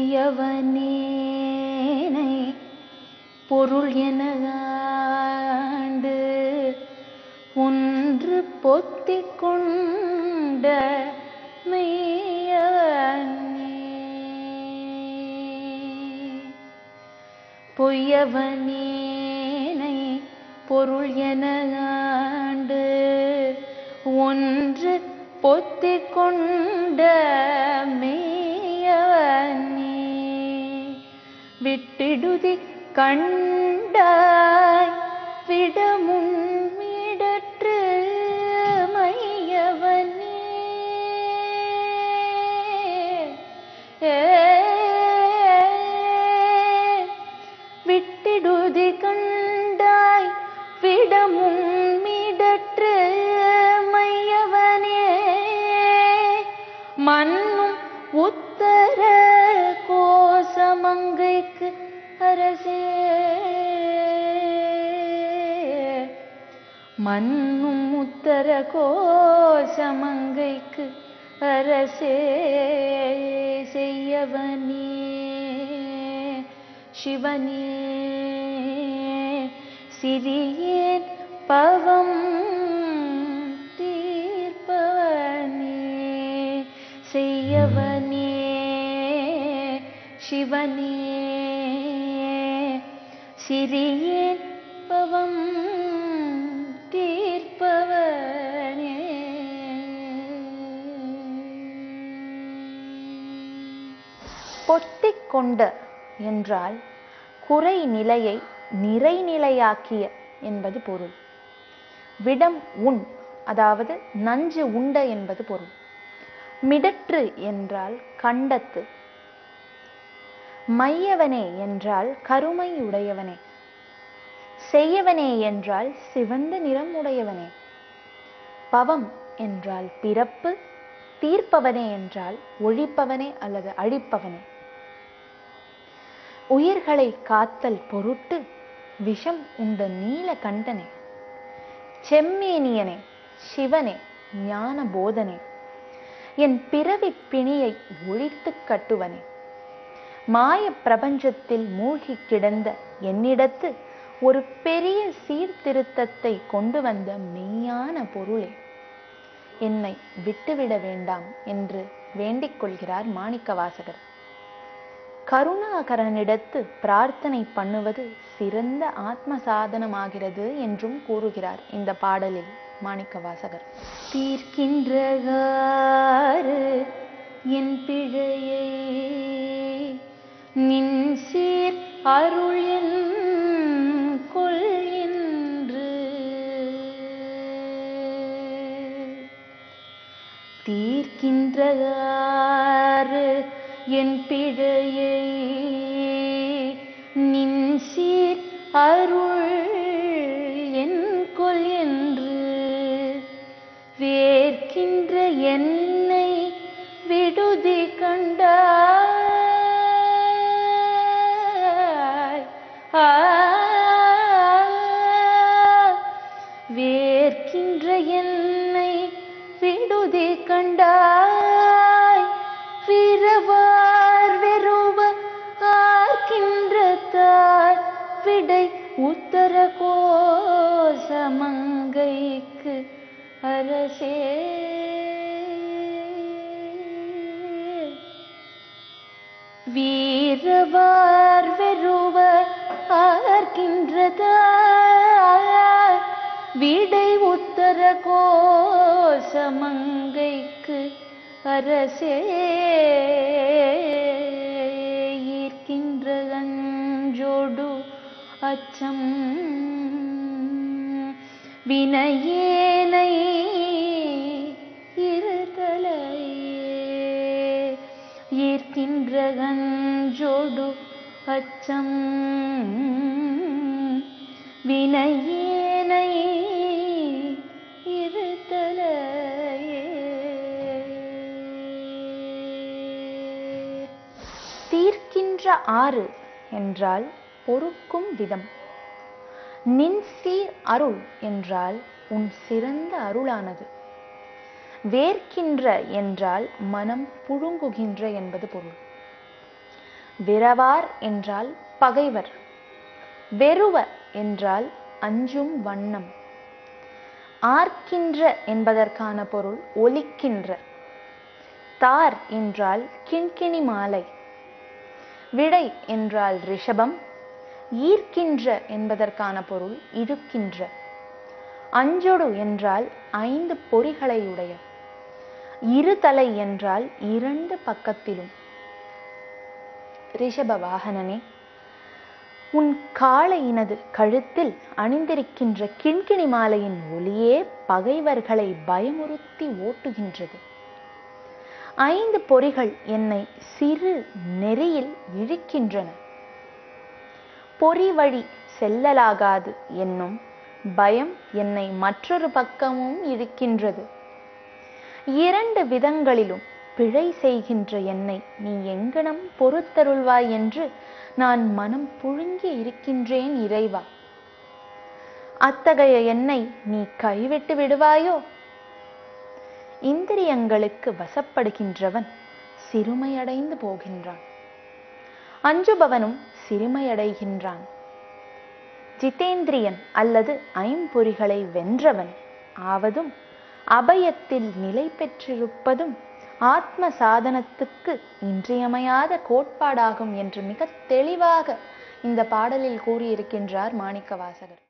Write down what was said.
பொய்யவனேனை பொருள் என ஆண்டு ஒன்று பொத்திக் கொண்ட மெய்யவனே பொய்யவனேனை பொருள் என ஆண்டு ஒன்று பொத்திக் கொண்ட மெய்யவனே விட்டிடுதி கண்டாய் விடமுன் மீடற்று மையவனே விட்டிடுதி கண்டாய் விடமும் மீடற்று மையவனே மண்ணும் உத்தர கோசமங்கைக்கு அரசே மண்ணும் உத்தர கோசமங்கைக்கு அரசே செய்யவனே சிவனே சிறியேன் பவம் தீர்ப்பவனே செய்யவனே சிவனே சிறியேன் பவம் தீர்ப்பவனே பொத்திக் கொண்ட என்றால் குறை நிலையை நிறைநிலையாக்கிய என்பது பொருள் விடம் உண் அதாவது நஞ்சு உண்ட என்பது பொருள் மிடற்று என்றால் கண்டத்து மையவனே என்றால் கருமை உடையவனே செய்யவனே என்றால் சிவந்த நிறம் உடையவனே பவம் என்றால் பிறப்பு தீர்ப்பவனே என்றால் ஒழிப்பவனே அல்லது அழிப்பவனே உயிர்களை காத்தல் பொருட்டு விஷம் உண்ட நீல கண்டனே செம்மேனியனே சிவனே ஞான போதனே என் பிறவி பிணியை ஒழித்துக் கட்டுவனே மாய பிரபஞ்சத்தில் மூழ்கி கிடந்த என்னிடத்து ஒரு பெரிய சீர்திருத்தத்தை கொண்டு வந்த மெய்யான பொருளே என்னை விட்டுவிட வேண்டாம் என்று வேண்டிக் கொள்கிறார் மாணிக்கவாசகர் கருணாகரனிடத்து பிரார்த்தனை பண்ணுவது சிறந்த ஆத்ம சாதனமாகிறது என்றும் கூறுகிறார் இந்த பாடலில் மாணிக்கவாசகர் தீர்க்கின்றகாறு என் பிழையை நின் சீர் அருள் என் கொள் என்று தீர்க்கின்றகாறு என் பிழையை நின் சீர் அருள் என் கொள் என்று வேர்க்கின்ற என்னை விடுதி கண்டாய் ஆ, வேர்க்கின்ற என்னை விடுதி கண்டாய் விரவார் வெறுவ ஆர்க்கின்ற தாய் விடை உத்தர கோசமங்கைக்கு அரசே வீரவார் வெறுவ ஆர்க்கின்றதாய் விடை உத்தர கோசமங்கைக்கு அரசே ஈர்க்கின்ற அஞ்சோடு அச்சம் வினையேனை இருதலையே ஈர்க்கின்ற அஞ்சோடு அச்சம் வினையேனை இருதலையே தீர்க்கின்ற ஆறு என்றால் பொறுக்கும் விதம் நின் சீர் அருள் என்றால் உன் சிறந்த அருளானது வேர்க்கின்ற என்றால் மனம் புழுங்குகின்ற என்பது பொருள் விரவார் என்றால் பகைவர் வெறுவ என்றால் அஞ்சும் வண்ணம் ஆர்க்கின்ற என்பதற்கான பொருள் ஒலிக்கின்ற தார் என்றால் கிண்கிணி மாலை விடை என்றால் ரிஷபம் ஈர்க்கின்ற என்பதற்கான பொருள் இழுக்கின்ற அஞ்சொடு என்றால் ஐந்து பொறிகளை உடைய இருதலை என்றால் இரண்டு பக்கத்திலும் ரிஷப வாகனனே உன் காளையினது கழுத்தில் அணிந்திருக்கின்ற கிண்கிணி மாலையின் ஒளியே பகைவர்களை பயமுறுத்தி ஓட்டுகின்றது ஐந்து பொறிகள் என்னை சிறு நெறியில் இழுக்கின்றன பொறி வழி செல்லலாகாது என்னும் பயம் என்னை மற்றொரு பக்கமும் இழுக்கின்றது இரண்டு விதங்களிலும் பிழை செய்கின்ற என்னை நீ எங்கனம் பொறுத்தருள்வாய் என்று நான் மனம் புழுங்கி இருக்கின்றேன் இறைவா அத்தகைய என்னை நீ கைவிட்டு விடுவாயோ இந்திரியங்களுக்கு வசப்படுகின்றவன் சிறுமையடைந்து போகின்றான் அஞ்சுபவனும் சிறுமையடைகின்றான் ஜிதேந்திரியன் அல்லது ஐம்பொறிகளை வென்றவன் ஆவதும் அபயத்தில் நிலை பெற்றிருப்பதும் ஆத்ம சாதனத்துக்கு இன்றியமையாத கோட்பாடாகும் என்று மிக தெளிவாக இந்த பாடலில் கூறியிருக்கின்றார் மாணிக்க வாசகர்